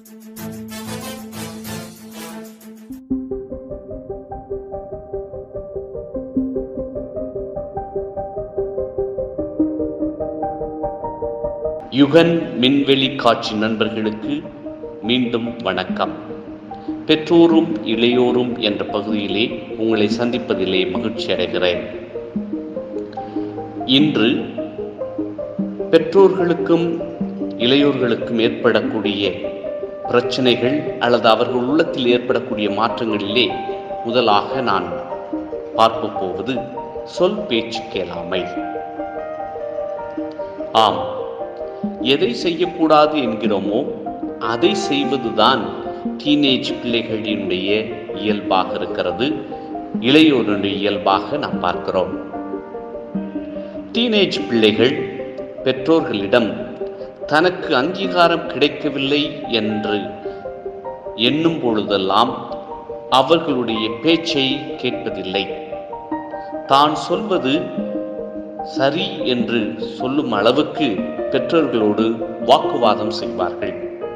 யுகன் மின்வெளி காட்சி நண்பர்களுக்கு மீண்டும் வணக்கம் பெற்றோரும் இளையோரும் என்ற பகுதியிலே உங்களை சந்திப்பதிலே மகிழ்ச்சி அடைகிறேன் இன்று பெற்றோர்களுக்கும் இளையோர்களுக்கும் ஏற்படக்கூடிய பிரச்சனைகள் அல்லது அவர்கள் உள்ளத்தில் ஏற்படக்கூடிய மாற்றங்களிலே முதலாக நான் பார்க்க போவது சொல் பேச்சு கேளாமை ஆம் எதை செய்யக்கூடாது என்கிறோமோ அதை செய்வதுதான் டீனேஜ் பிள்ளைகளினுடைய இயல்பாக இருக்கிறது இளையோருடைய இயல்பாக நாம் பார்க்கிறோம் டீனேஜ் பிள்ளைகள் பெற்றோர்களிடம் தனக்கு அங்கீகாரம் கிடைக்கவில்லை என்று எண்ணும் பொழுதெல்லாம் அவர்களுடைய பேச்சை கேட்பதில்லை தான் சொல்வது சரி என்று சொல்லும் அளவுக்கு பெற்றோர்களோடு வாக்குவாதம் செய்வார்கள்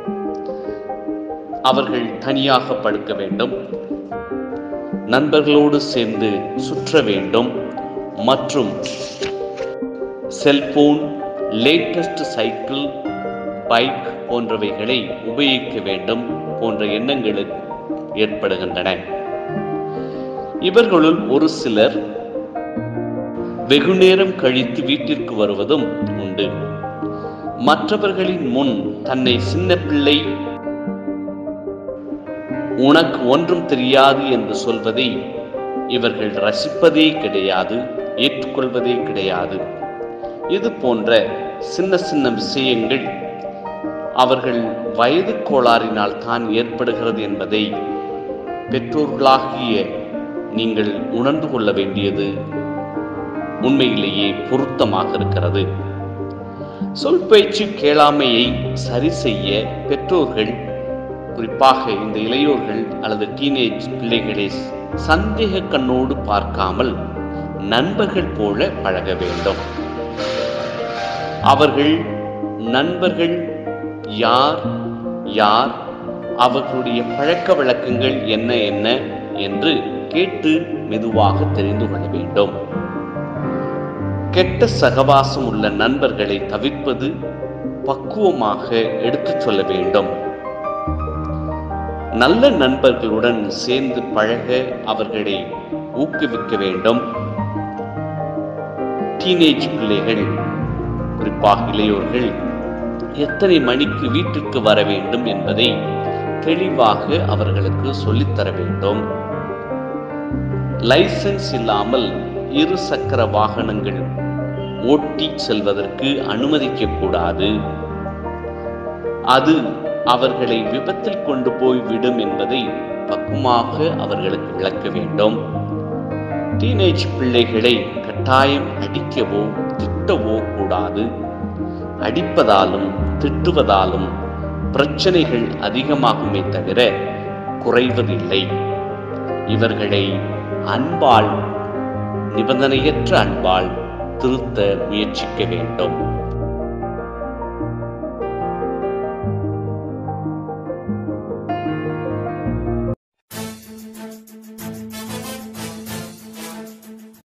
அவர்கள் தனியாக படுக்க வேண்டும் நண்பர்களோடு சேர்ந்து சுற்ற வேண்டும் மற்றும் செல்போன் லேட்டஸ்ட் சைக்கிள் பைக் போன்றவைகளை உபயோகிக்க வேண்டும் போன்ற எண்ணங்கள் ஏற்படுகின்றன இவர்களுள் ஒரு சிலர் வெகுநேரம் கழித்து வீட்டிற்கு வருவதும் உண்டு மற்றவர்களின் முன் தன்னை சின்ன பிள்ளை உனக்கு ஒன்றும் தெரியாது என்று சொல்வதை இவர்கள் ரசிப்பதே கிடையாது ஏற்றுக்கொள்வதே கிடையாது இது போன்ற சின்ன சின்ன விஷயங்கள் அவர்கள் வயது கோளாறினால் தான் ஏற்படுகிறது என்பதை பெற்றோர்களாகிய நீங்கள் உணர்ந்து கொள்ள வேண்டியது உண்மையிலேயே பொருத்தமாக இருக்கிறது சொல் பேச்சு கேளாமையை சரி செய்ய பெற்றோர்கள் குறிப்பாக இந்த இளையோர்கள் அல்லது டீனேஜ் பிள்ளைகளை சந்தேக கண்ணோடு பார்க்காமல் நண்பர்கள் போல பழக வேண்டும் அவர்கள் நண்பர்கள் யார் யார் அவர்களுடைய பழக்க வழக்கங்கள் என்ன என்ன என்று கேட்டு மெதுவாக தெரிந்து கொள்ள வேண்டும் கெட்ட சகவாசம் உள்ள நண்பர்களை தவிர்ப்பது பக்குவமாக எடுத்துச் சொல்ல வேண்டும் நல்ல நண்பர்களுடன் சேர்ந்து பழக அவர்களை ஊக்குவிக்க வேண்டும் டீனேஜ் பிள்ளைகள் குறிப்பாக இளையோர்கள் எத்தனை மணிக்கு வீட்டிற்கு வர வேண்டும் என்பதை தெளிவாக அவர்களுக்கு சொல்லித்தர வேண்டும் லைசன்ஸ் இல்லாமல் இரு சக்கர வாகனங்கள் ஓட்டி செல்வதற்கு அனுமதிக்க கூடாது அது அவர்களை விபத்தில் கொண்டு போய் விடும் என்பதை பக்குவமாக அவர்களுக்கு விளக்க வேண்டும் டீனேஜ் பிள்ளைகளை கட்டாயம் அடிக்கவோ திட்டவோ கூடாது அடிப்பதாலும் திட்டுவதாலும் பிரச்சனைகள் அதிகமாகுமே தவிர குறைவதில்லை இவர்களை அன்பால் நிபந்தனையற்ற அன்பால் திருத்த முயற்சிக்க வேண்டும்